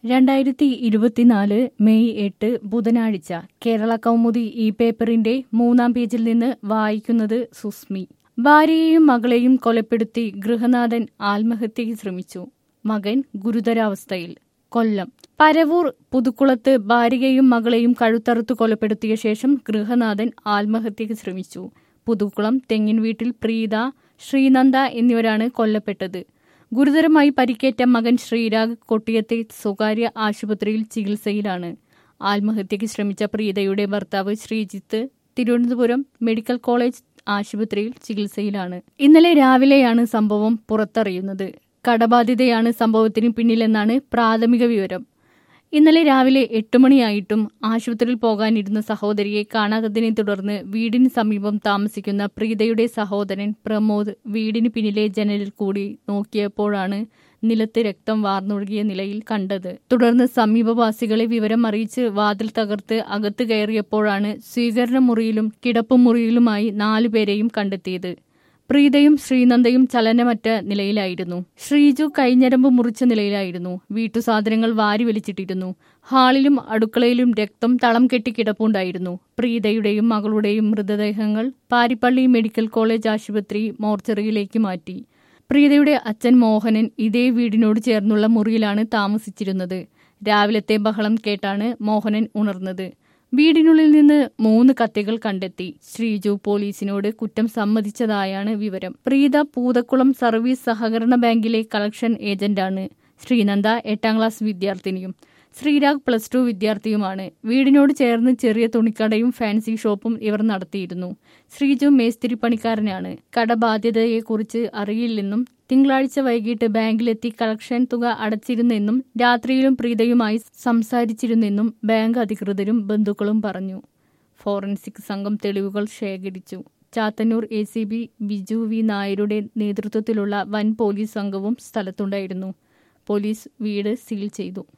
രണ്ടായിരത്തി ഇരുപത്തിനാല് മെയ് എട്ട് ബുധനാഴ്ച കേരള കൗമുദി ഈ പേപ്പറിന്റെ മൂന്നാം പേജിൽ നിന്ന് വായിക്കുന്നത് സുസ്മി ഭാര്യയെയും മകളെയും കൊലപ്പെടുത്തി ഗൃഹനാഥൻ ആത്മഹത്യയ്ക്ക് ശ്രമിച്ചു മകൻ ഗുരുതരാവസ്ഥയിൽ കൊല്ലം പരവൂർ പുതുക്കുളത്ത് ഭാര്യയെയും മകളെയും കഴുത്തറുത്തു കൊലപ്പെടുത്തിയ ശേഷം ഗൃഹനാഥൻ ആത്മഹത്യയ്ക്ക് ശ്രമിച്ചു പുതുക്കുളം തെങ്ങിൻ വീട്ടിൽ പ്രീത ശ്രീനന്ദ എന്നിവരാണ് കൊല്ലപ്പെട്ടത് ഗുരുതരമായി പരിക്കേറ്റ മകൻ ശ്രീരാഗ് കൊട്ടിയത്തെ സ്വകാര്യ ആശുപത്രിയിൽ ചികിത്സയിലാണ് ആത്മഹത്യയ്ക്ക് ശ്രമിച്ച പ്രീതയുടെ ഭർത്താവ് ശ്രീജിത്ത് തിരുവനന്തപുരം മെഡിക്കൽ കോളേജ് ആശുപത്രിയിൽ ചികിത്സയിലാണ് ഇന്നലെ രാവിലെയാണ് സംഭവം പുറത്തറിയുന്നത് കടബാധിതയാണ് സംഭവത്തിന് പിന്നിലെന്നാണ് പ്രാഥമിക വിവരം ഇന്നലെ രാവിലെ എട്ട് മണിയായിട്ടും ആശുപത്രിയിൽ പോകാനിരുന്ന സഹോദരിയെ കാണാത്തതിനെ തുടർന്ന് വീടിന് സമീപം താമസിക്കുന്ന പ്രീതയുടെ സഹോദരൻ പ്രമോദ് വീടിന് പിന്നിലെ ജനലിൽ കൂടി നോക്കിയപ്പോഴാണ് നിലത്ത് രക്തം വാർന്നൊഴുകിയ നിലയിൽ കണ്ടത് തുടർന്ന് സമീപവാസികളെ വിവരം അറിയിച്ച് വാതിൽ തകർത്ത് അകത്ത് കയറിയപ്പോഴാണ് സ്വീകരണ മുറിയിലും കിടപ്പുമുറിയിലുമായി നാലുപേരെയും കണ്ടെത്തിയത് പ്രീതയും ശ്രീനന്ദയും ചലനമറ്റ നിലയിലായിരുന്നു ശ്രീജു കൈഞ്ഞരമ്പ് മുറിച്ച നിലയിലായിരുന്നു വീട്ടുസാധനങ്ങൾ വാരി വലിച്ചിട്ടിരുന്നു ഹാളിലും അടുക്കളയിലും രക്തം തളം കെട്ടി കിടപ്പുണ്ടായിരുന്നു പ്രീതയുടെയും മകളുടെയും മൃതദേഹങ്ങൾ പാരിപ്പള്ളി മെഡിക്കൽ കോളേജ് ആശുപത്രി മോർച്ചറിയിലേക്ക് മാറ്റി പ്രീതയുടെ അച്ഛൻ മോഹനൻ ഇതേ വീടിനോട് ചേർന്നുള്ള മുറിയിലാണ് താമസിച്ചിരുന്നത് രാവിലത്തെ ബഹളം കേട്ടാണ് മോഹനൻ ഉണർന്നത് വീടിനുള്ളിൽ നിന്ന് മൂന്ന് കത്തികൾ കണ്ടെത്തി ശ്രീജു പോലീസിനോട് കുറ്റം സമ്മതിച്ചതായാണ് വിവരം പ്രീത പൂതക്കുളം സർവീസ് സഹകരണ ബാങ്കിലെ കളക്ഷൻ ഏജന്റാണ് ശ്രീനന്ദ എട്ടാം ക്ലാസ് വിദ്യാർത്ഥിനിയും ശ്രീരാഗ് പ്ലസ് ടു വിദ്യാർത്ഥിയുമാണ് വീടിനോട് ചേർന്ന് ചെറിയ തുണിക്കടയും ഫാൻസി ഷോപ്പും ഇവർ നടത്തിയിരുന്നു ശ്രീജു മേസ്തിരി പണിക്കാരനാണ് കടബാധ്യതയെക്കുറിച്ച് അറിയില്ലെന്നും തിങ്കളാഴ്ച വൈകിട്ട് ബാങ്കിലെത്തി കളക്ഷൻ തുക അടച്ചിരുന്നെന്നും രാത്രിയിലും പ്രീതയുമായി സംസാരിച്ചിരുന്നെന്നും ബാങ്ക് അധികൃതരും ബന്ധുക്കളും പറഞ്ഞു ഫോറൻസിക് സംഘം തെളിവുകൾ ശേഖരിച്ചു Chathannoor A C B Biju V നായരുടെ നേതൃത്വത്തിലുള്ള വൻ പോലീസ് സംഘവും സ്ഥലത്തുണ്ടായിരുന്നു പോലീസ് വീട് സീൽ ചെയ്തു